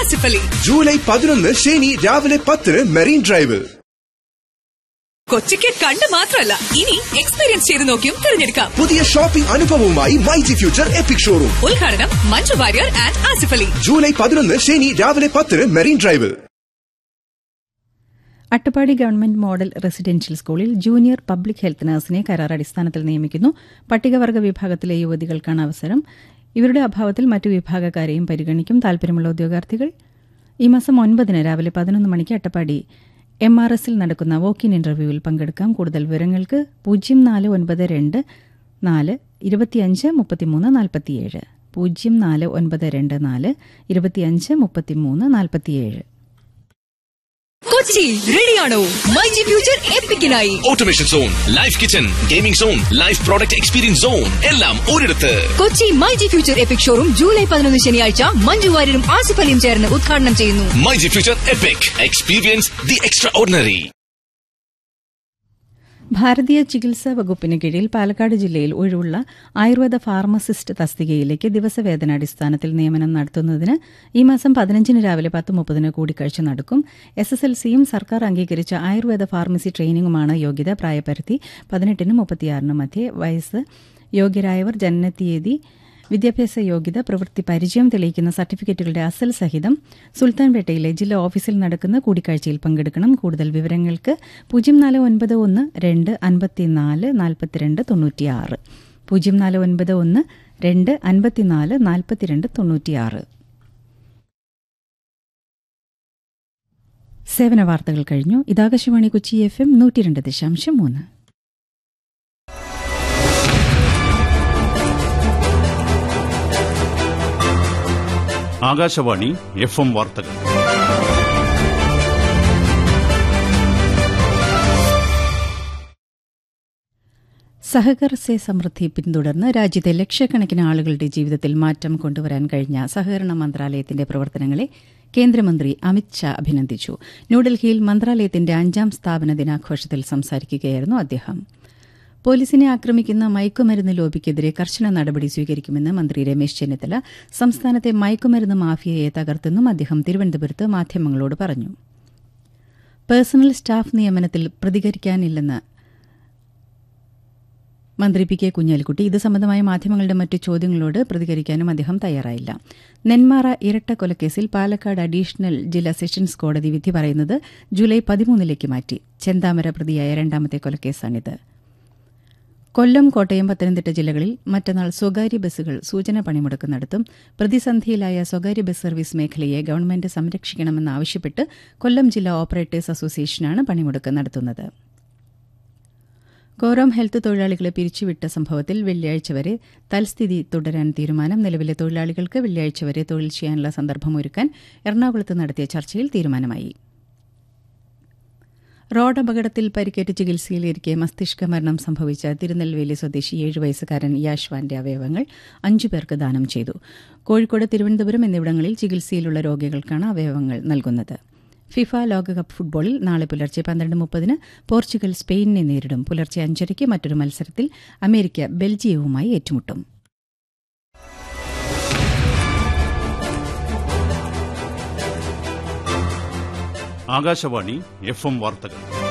Asif Ali July പതിനൊന്ന് ശനി രാവിലെ പത്തിന് മെറീൻ ഡ്രൈവിൽ കൊച്ചിക്ക് കണ്ട് മാത്രമല്ല ഇനി എക്സ്പീരിയൻസ് ചെയ്ത് നോക്കിയും തിരഞ്ഞെടുക്കാം പുതിയ ഷോപ്പിംഗ് അനുഭവവുമായി മൈജി ഫ്യൂച്ചർ എപ്പിക് ഷോറൂം ഉദ്ഘാടനം മഞ്ജു വാര്യർ ആൻഡ് ആസിഫ് അലി ജൂലൈ പതിനൊന്ന് ശനി രാവിലെ പത്തിന് മെറീൻ ഡ്രൈവിൽ അട്ടപ്പാടി ഗവൺമെന്റ് മോഡൽ റെസിഡൻഷ്യൽ സ്കൂളിൽ ജൂനിയർ പബ്ലിക് ഹെൽത്ത് നഴ്സിനെ കരാർ അടിസ്ഥാനത്തിൽ നിയമിക്കുന്നു പട്ടികവർഗ വിഭാഗത്തിലെ യുവതികൾക്കാണ് അവസരം ഇവരുടെ അഭാവത്തിൽ മറ്റു വിഭാഗക്കാരെയും പരിഗണിക്കും താൽപര്യമുള്ള ഉദ്യോഗാർത്ഥികൾ ഈ മാസം ഒൻപതിന് രാവിലെ പതിനൊന്ന് മണിക്ക് അട്ടപ്പാടി എം ആർ എസിൽ നടക്കുന്ന വോക്ക് ഇൻ ഇന്റർവ്യൂവിൽ പങ്കെടുക്കാം കൂടുതൽ വിവരങ്ങൾക്ക് പൂജ്യം നാല് ഒൻപത് രണ്ട് നാല് ഇരുപത്തിയഞ്ച് മുപ്പത്തിമൂന്ന് നാൽപ്പത്തിയേഴ് പൂജ്യം നാല് ഒൻപത് രണ്ട് നാല് ഇരുപത്തിയഞ്ച് മുപ്പത്തിമൂന്ന് നാൽപ്പത്തിയേഴ് കൊച്ചി റെഡിയാണോ മൈജി ഫ്യൂച്ചർ എപ്പിക്കിനായി automation zone life kitchen gaming zone life product experience zone എല്ലാം ഒരിടത്ത് Kochi myG future epic showroom July പതിനൊന്ന് ശനിയാഴ്ച മഞ്ജു വാര്യരും ആസിഫ് അലിയും ചേർന്ന് ഉദ്ഘാടനം ചെയ്യുന്നു myG future epic experience the extraordinary ഭാരതീയ ചികിത്സാ വകുപ്പിന് കീഴിൽ പാലക്കാട് ജില്ലയിൽ ഒഴിവുള്ള ആയുർവേദ ഫാർമസിസ്റ്റ് തസ്തികയിലേക്ക് ദിവസവേതനാടിസ്ഥാനത്തിൽ നിയമനം നടത്തുന്നതിന് ഈ മാസം പതിനഞ്ചിന് രാവിലെ പത്ത് മുപ്പതിന് കൂടിക്കാഴ്ച നടക്കും എസ് എസ് എൽ സിയും സർക്കാർ അംഗീകരിച്ച ആയുർവേദ ഫാർമസി ട്രെയിനിങ്ങുമാണ് യോഗ്യത പ്രായപരിധി പതിനെട്ടിനും മുപ്പത്തിയാറിനും മധ്യേ വയസ്സ് യോഗ്യരായവർ ജനനത്തീയതി വിദ്യാഭ്യാസ യോഗ്യത പ്രവൃത്തി പരിചയം തെളിയിക്കുന്ന സർട്ടിഫിക്കറ്റുകളുടെ അസൽ സഹിതം സുൽത്താൻപേട്ടയിലെ ജില്ലാ ഓഫീസിൽ നടക്കുന്ന കൂടിക്കാഴ്ചയിൽ പങ്കെടുക്കണം കൂടുതൽ വിവരങ്ങൾക്ക് പൂജ്യം നാല് ഒൻപത് ഒന്ന് രണ്ട് അൻപത്തിനാല് നാൽപ്പത്തിരണ്ട് തൊണ്ണൂറ്റിയാറ് പൂജ്യം നാല് ഒൻപത് ഒന്ന് രണ്ട് അൻപത്തിനാല് നാൽപ്പത്തിരണ്ട് തൊണ്ണൂറ്റിയാറ് സേവന വാർത്തകൾ കഴിഞ്ഞു ഇതാകാശവാണി കൊച്ചി എഫ് എം നൂറ്റി രണ്ട് ദശാംശം മൂന്ന് ആകാശവാണി എഫ് എം വാർത്തകൾ സഹകർ സേ സമൃദ്ധി പിന്തുടർന്ന് രാജ്യത്തെ ലക്ഷക്കണക്കിന് ആളുകളുടെ ജീവിതത്തിൽ മാറ്റം കൊണ്ടുവരാൻ കഴിഞ്ഞ സഹകരണ മന്ത്രാലയത്തിന്റെ പ്രവർത്തനങ്ങളെ കേന്ദ്രമന്ത്രി അമിത് ഷാ അഭിനന്ദിച്ചു ന്യൂഡൽഹിയിൽ മന്ത്രാലയത്തിന്റെ അഞ്ചാം സ്ഥാപന ദിനാഘോഷത്തിൽ സംസാരിക്കുകയായിരുന്നു അദ്ദേഹം പോലീസിനെ ആക്രമിക്കുന്ന മയക്കുമരുന്ന് ലോബിക്കെതിരെ കർശന നടപടി സ്വീകരിക്കുമെന്ന് മന്ത്രി രമേശ് ചെന്നിത്തല സംസ്ഥാനത്തെ മയക്കുമരുന്ന് മാഫിയയെ തകർത്തെന്നും അദ്ദേഹം തിരുവനന്തപുരത്ത് മാധ്യമങ്ങളോട് പറഞ്ഞു പേഴ്സണൽ സ്റ്റാഫ് നിയമനത്തിൽ പ്രതികരിക്കാനില്ലെന്ന് മന്ത്രി പി കെ കുഞ്ഞാലിക്കുട്ടി ഇത് സംബന്ധമായ മാധ്യമങ്ങളുടെ മറ്റു ചോദ്യങ്ങളോട് പ്രതികരിക്കാനും അദ്ദേഹം തയ്യാറായില്ല നെന്മാറ ഇരട്ട കൊലക്കേസിൽ പാലക്കാട് അഡീഷണൽ ജില്ലാ സെഷൻസ് കോടതി വിധി പറയുന്നത് ജൂലൈ പതിമൂന്നിലേക്ക് മാറ്റി ചെന്താമര പ്രതിയായ രണ്ടാമത്തെ കൊലക്കേസാണിത് കൊല്ലം കോട്ടയം പത്തനംതിട്ട ജില്ലകളിൽ മറ്റന്നാൾ സ്വകാര്യ ബസ്സുകൾ സൂചന പണിമുടക്ക് നടത്തും പ്രതിസന്ധിയിലായ സ്വകാര്യ ബസ് സർവീസ് മേഖലയെ ഗവൺമെന്റ് സംരക്ഷിക്കണമെന്നാവശ്യപ്പെട്ട് കൊല്ലം ജില്ലാ ഓപ്പറേറ്റേഴ്സ് അസോസിയേഷനാണ് പണിമുടക്ക് നടത്തുന്നത് കോറം ഹെൽത്ത് തൊഴിലാളികളെ പിരിച്ചുവിട്ട സംഭവത്തിൽ വെള്ളിയാഴ്ച വരെ തൽസ്ഥിതി തുടരാൻ തീരുമാനം നിലവിലെ തൊഴിലാളികൾക്ക് വെള്ളിയാഴ്ച വരെ തൊഴിൽ ചെയ്യാനുള്ള സന്ദർഭമൊരുക്കാൻ എറണാകുളത്ത് നടത്തിയ ചർച്ചയിൽ തീരുമാനമായി റോഡ് അപകടത്തിൽ പരിക്കേറ്റ് ചികിത്സയിലിരിക്കെ മസ്തിഷ്ക മരണം സംഭവിച്ച തിരുനെൽവേലി സ്വദേശി ഏഴ് വയസ്സുകാരൻ യാഷ്വാന്റെ അവയവങ്ങൾ അഞ്ചു പേർക്ക് ദാനം ചെയ്തു കോഴിക്കോട് തിരുവനന്തപുരം എന്നിവിടങ്ങളിൽ ചികിത്സയിലുള്ള രോഗികൾക്കാണ് അവയവങ്ങൾ നൽകുന്നത് ഫിഫ ലോകകപ്പ് ഫുട്ബോളിൽ നാളെ പുലർച്ചെ പന്ത്രണ്ട് മുപ്പതിന് പോർച്ചുഗൽ സ്പെയിനിനെ നേരിടും പുലർച്ചെ അഞ്ചരയ്ക്ക് മറ്റൊരു മത്സരത്തിൽ അമേരിക്ക ബെൽജിയവുമായി ഏറ്റുമുട്ടും ആകാശവാണി എഫ് എം വാർത്തകൾ